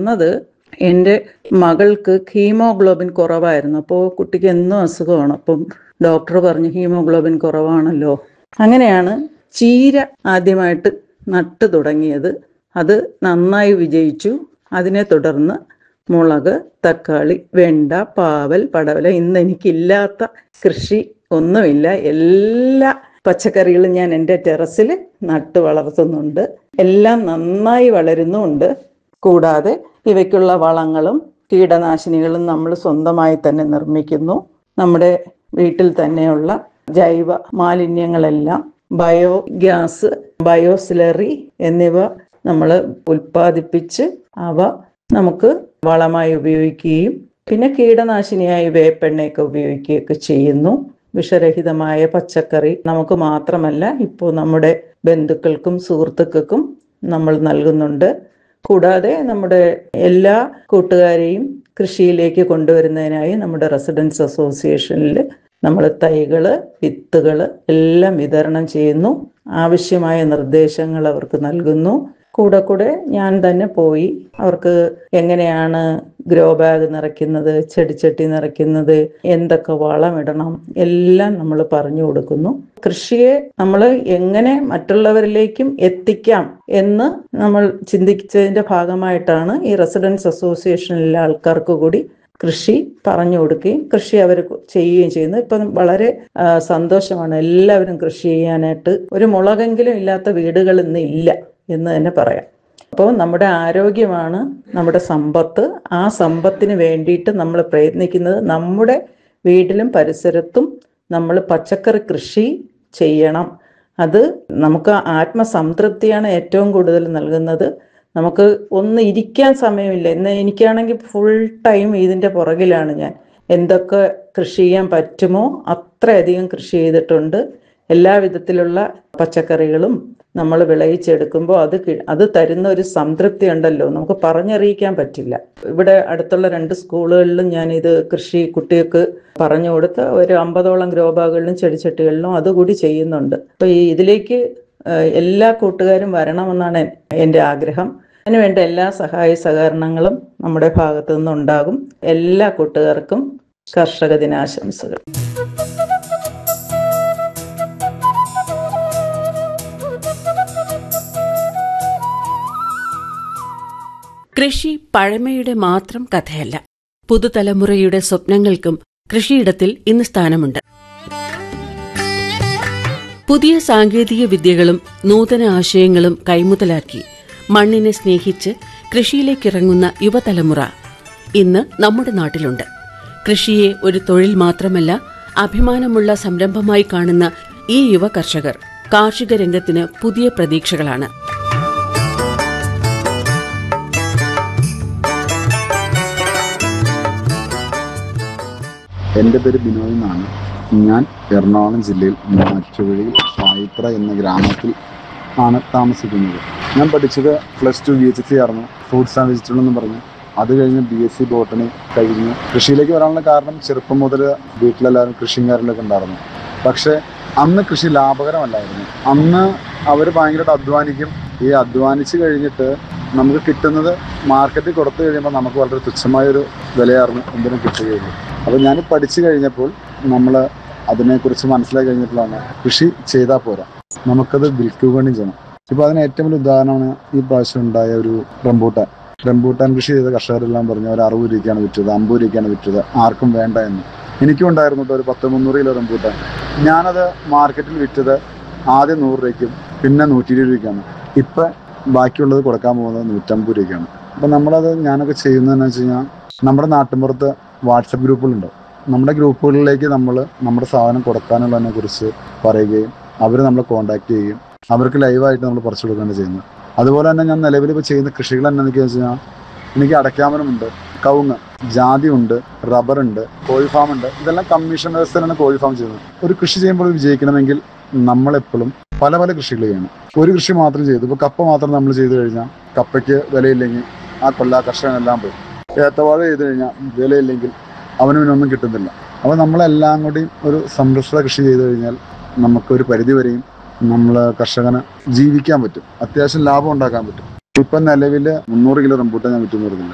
വന്നത് എൻ്റെ മകൾക്ക് ഹീമോഗ്ലോബിൻ കുറവായിരുന്നു അപ്പോൾ കുട്ടിക്ക് എന്നും അസുഖമാണ് അപ്പം ഡോക്ടർ പറഞ്ഞു ഹീമോഗ്ലോബിൻ കുറവാണല്ലോ അങ്ങനെയാണ് ചീര ആദ്യമായിട്ട് നട്ടു തുടങ്ങിയത് അത് നന്നായി വിജയിച്ചു അതിനെ തുടർന്ന് മുളക് തക്കാളി വെണ്ട പാവൽ പടവല ഇന്ന് എനിക്കില്ലാത്ത കൃഷി ഒന്നുമില്ല എല്ലാ പച്ചക്കറികളും ഞാൻ എൻ്റെ ടെറസിൽ നട്ടു വളർത്തുന്നുണ്ട് എല്ലാം നന്നായി വളരുന്നുമുണ്ട് കൂടാതെ ഇവയ്ക്കുള്ള വളങ്ങളും കീടനാശിനികളും നമ്മൾ സ്വന്തമായി തന്നെ നിർമ്മിക്കുന്നു നമ്മുടെ വീട്ടിൽ തന്നെയുള്ള ജൈവ മാലിന്യങ്ങളെല്ലാം ബയോ ഗ്യാസ് ബയോസിലറി എന്നിവ നമ്മൾ ഉൽപ്പാദിപ്പിച്ച് അവ നമുക്ക് വളമായി ഉപയോഗിക്കുകയും പിന്നെ കീടനാശിനിയായി വേപ്പെണ്ണയൊക്കെ ഉപയോഗിക്കുകയൊക്കെ ചെയ്യുന്നു വിഷരഹിതമായ പച്ചക്കറി നമുക്ക് മാത്രമല്ല ഇപ്പോൾ നമ്മുടെ ബന്ധുക്കൾക്കും സുഹൃത്തുക്കൾക്കും നമ്മൾ നൽകുന്നുണ്ട് കൂടാതെ നമ്മുടെ എല്ലാ കൂട്ടുകാരെയും കൃഷിയിലേക്ക് കൊണ്ടുവരുന്നതിനായി നമ്മുടെ റെസിഡൻസ് അസോസിയേഷനിൽ നമ്മൾ തൈകള് വിത്തുകള് എല്ലാം വിതരണം ചെയ്യുന്നു ആവശ്യമായ നിർദ്ദേശങ്ങൾ അവർക്ക് നൽകുന്നു കൂടെ കൂടെ ഞാൻ തന്നെ പോയി അവർക്ക് എങ്ങനെയാണ് ഗ്രോ ബാഗ് നിറയ്ക്കുന്നത് ചെടിച്ചട്ടി നിറയ്ക്കുന്നത് എന്തൊക്കെ വളമിടണം എല്ലാം നമ്മൾ പറഞ്ഞു കൊടുക്കുന്നു കൃഷിയെ നമ്മൾ എങ്ങനെ മറ്റുള്ളവരിലേക്കും എത്തിക്കാം എന്ന് നമ്മൾ ചിന്തിച്ചതിന്റെ ഭാഗമായിട്ടാണ് ഈ റെസിഡൻസ് അസോസിയേഷനിലെ ആൾക്കാർക്ക് കൂടി കൃഷി പറഞ്ഞു കൊടുക്കുകയും കൃഷി അവർ ചെയ്യുകയും ചെയ്യുന്നു ഇപ്പം വളരെ ആ, സന്തോഷമാണ് എല്ലാവരും കൃഷി ചെയ്യാനായിട്ട് ഒരു മുളകെങ്കിലും ഇല്ലാത്ത വീടുകൾ ഇന്ന് ഇല്ല എന്ന് തന്നെ പറയാം അപ്പോൾ നമ്മുടെ ആരോഗ്യമാണ് നമ്മുടെ സമ്പത്ത് ആ സമ്പത്തിന് വേണ്ടിയിട്ട് നമ്മൾ പ്രയത്നിക്കുന്നത് നമ്മുടെ വീട്ടിലും പരിസരത്തും നമ്മൾ പച്ചക്കറി കൃഷി ചെയ്യണം അത് നമുക്ക് ആത്മസംതൃപ്തിയാണ് ഏറ്റവും കൂടുതൽ നൽകുന്നത് നമുക്ക് ഒന്ന് ഇരിക്കാൻ സമയമില്ല ഇന്ന് എനിക്കാണെങ്കിൽ ഫുൾ ടൈം ഇതിൻ്റെ പുറകിലാണ് ഞാൻ എന്തൊക്കെ കൃഷി ചെയ്യാൻ പറ്റുമോ അത്രയധികം കൃഷി ചെയ്തിട്ടുണ്ട് എല്ലാ വിധത്തിലുള്ള പച്ചക്കറികളും നമ്മൾ വിളയിച്ചെടുക്കുമ്പോൾ അത് കി- അത് തരുന്ന ഒരു സംതൃപ്തി ഉണ്ടല്ലോ നമുക്ക് പറഞ്ഞറിയിക്കാൻ പറ്റില്ല ഇവിടെ അടുത്തുള്ള രണ്ട് സ്കൂളുകളിലും ഞാൻ ഇത് കൃഷി കുട്ടികൾക്ക് പറഞ്ഞു കൊടുത്ത് ഒരു അമ്പതോളം ഗ്രോ ബാഗുകളിലും ചെടിച്ചട്ടികളിലും അതുകൂടി ചെയ്യുന്നുണ്ട് അപ്പോൾ ഈ ഇതിലേക്ക് ഏഹ്, എല്ലാ കൂട്ടുകാരും വരണമെന്നാണ് എൻ- എൻ്റെ ആഗ്രഹം അതിനുവേണ്ട എല്ലാ സഹായ സഹകരണങ്ങളും നമ്മുടെ ഭാഗത്തു നിന്നുണ്ടാകും എല്ലാ കൂട്ടുകാർക്കും കർഷക ദിനാശംസകൾ കൃഷി പഴമയുടെ മാത്രം കഥയല്ല പുതുതലമുറയുടെ സ്വപ്നങ്ങൾക്കും കൃഷിയിടത്തിൽ ഇന്ന് സ്ഥാനമുണ്ട് പുതിയ സാങ്കേതിക വിദ്യകളും നൂതന ആശയങ്ങളും കൈമുതലാക്കി മണ്ണിനെ സ്നേഹിച്ച് കൃഷിയിലേക്കിറങ്ങുന്ന യുവതലമുറ ഇന്ന് നമ്മുടെ നാട്ടിലുണ്ട് കൃഷിയെ ഒരു തൊഴിൽ മാത്രമല്ല അഭിമാനമുള്ള സംരംഭമായി കാണുന്ന ഈ യുവ കർഷകർ കാർഷിക രംഗത്തിന് പുതിയ പ്രതീക്ഷകളാണ് എൻ്റെ പേര് ബിനോയ് എന്നാണ് ഞാൻ എറണാകുളം ജില്ലയിൽ മാറ്റുവഴി പായിപ്ര എന്ന ഗ്രാമത്തിൽ ആണ് താമസിക്കുന്നത് ഞാൻ പഠിച്ചത് plus two B H C ആയിരുന്നു ഫ്രൂട്ട്സ് ആൻഡ് വെജിറ്റബിൾ എന്ന് പറഞ്ഞു അത് കഴിഞ്ഞ് ബി എസ് സി ബോട്ടണി കഴിഞ്ഞു കൃഷിയിലേക്ക് വരാനുള്ള കാരണം ചെറുപ്പം മുതൽ വീട്ടിലെല്ലാവരും കൃഷിയും കാര്യങ്ങളൊക്കെ ഉണ്ടായിരുന്നു പക്ഷേ അന്ന് കൃഷി ലാഭകരമല്ലായിരുന്നു അന്ന് അവർ ഭയങ്കരമായിട്ട് അധ്വാനിക്കും ഈ അധ്വാനിച്ച് കഴിഞ്ഞിട്ട് നമുക്ക് കിട്ടുന്നത് മാർക്കറ്റിൽ കൊടുത്തു കഴിയുമ്പോൾ നമുക്ക് വളരെ തുച്ഛമായൊരു വിലയായിരുന്നു എന്തിനും കിട്ടുകയുള്ളൂ അപ്പോൾ ഞാൻ പഠിച്ചു കഴിഞ്ഞപ്പോൾ നമ്മൾ അതിനെക്കുറിച്ച് മനസ്സിലാക്കി കഴിഞ്ഞപ്പോഴാണ് കൃഷി ചെയ്താൽ പോരാ നമുക്കത് വിൽക്കുകയും ചെയ്യണം ഇപ്പോൾ അതിന് ഏറ്റവും വലിയ ഉദാഹരണമാണ് ഈ പ്രാവശ്യം ഉണ്ടായ ഒരു റംബൂട്ടാൻ റംബൂട്ടാൻ കൃഷി ചെയ്ത കർഷകരെല്ലാം പറഞ്ഞു ഒരു അറുപത് രൂപയ്ക്കാണ് വിറ്റത് അമ്പത് രൂപയ്ക്കാണ് വിറ്റത് ആർക്കും വേണ്ട എന്ന് എനിക്കും ഉണ്ടായിരുന്നു കേട്ടോ ഒരു പത്ത് മുന്നൂറ് കിലോ റംബൂട്ടാൻ ഞാനത് മാർക്കറ്റിൽ വിറ്റത് ആദ്യം നൂറ് രൂപയ്ക്കും പിന്നെ നൂറ്റി ഇരുപത് രൂപയ്ക്കാണ് ഇപ്പം ബാക്കിയുള്ളത് കൊടുക്കാൻ പോകുന്നത് നൂറ്റമ്പത് രൂപയ്ക്കാണ് അപ്പം നമ്മളത് ഞാനൊക്കെ ചെയ്യുന്നതെന്ന് വെച്ച് കഴിഞ്ഞാൽ നമ്മുടെ നാട്ടിൻപുറത്ത് വാട്സപ്പ് ഗ്രൂപ്പുകളുണ്ട് നമ്മുടെ ഗ്രൂപ്പുകളിലേക്ക് നമ്മൾ നമ്മുടെ സാധനം കൊടുക്കാനുള്ളതിനെ കുറിച്ച് പറയുകയും അവർ നമ്മളെ കോൺടാക്ട് ചെയ്യുകയും അവർക്ക് ലൈവായിട്ട് നമ്മൾ പറിച്ചു കൊടുക്കുകയാണ് ചെയ്യുന്നത് അതുപോലെ തന്നെ ഞാൻ നിലവിൽ ഇപ്പോൾ ചെയ്യുന്ന കൃഷികൾ എന്നൊക്കെ വെച്ച് കഴിഞ്ഞാൽ എനിക്ക് അടയ്ക്കാമരമുണ്ട് കവുങ്ങ് ജാതി ഉണ്ട് റബ്ബറുണ്ട് കോഴി ഫാം ഉണ്ട് ഇതെല്ലാം കമ്മീഷൻ വ്യവസ്ഥയിലാണ് കോഴി ഫാം ചെയ്യുന്നത് ഒരു കൃഷി ചെയ്യുമ്പോൾ വിജയിക്കണമെങ്കിൽ നമ്മളെപ്പോഴും പല പല കൃഷികൾ ചെയ്യണം ഒരു കൃഷി മാത്രം ചെയ്തു ഇപ്പോൾ കപ്പ മാത്രം നമ്മൾ ചെയ്തു കഴിഞ്ഞാൽ കപ്പയ്ക്ക് വിലയില്ലെങ്കിൽ ആ കൊല്ല കർഷകനെല്ലാം പോയി ഏത്തവാഴ ചെയ്തു കഴിഞ്ഞാൽ വിലയില്ലെങ്കിൽ അവനും ഇതിനൊന്നും കിട്ടുന്നില്ല അപ്പോൾ നമ്മളെല്ലാം കൂടി ഒരു സംരക്ഷണ കൃഷി ചെയ്തു കഴിഞ്ഞാൽ നമുക്കൊരു പരിധി വരെയും നമ്മൾ കർഷകന് ജീവിക്കാൻ പറ്റും അത്യാവശ്യം ലാഭം ഉണ്ടാക്കാൻ പറ്റും ഇപ്പം നിലവിൽ മുന്നൂറ് കിലോ റംബൂട്ടാൻ ഞാൻ വിറ്റു പറഞ്ഞില്ല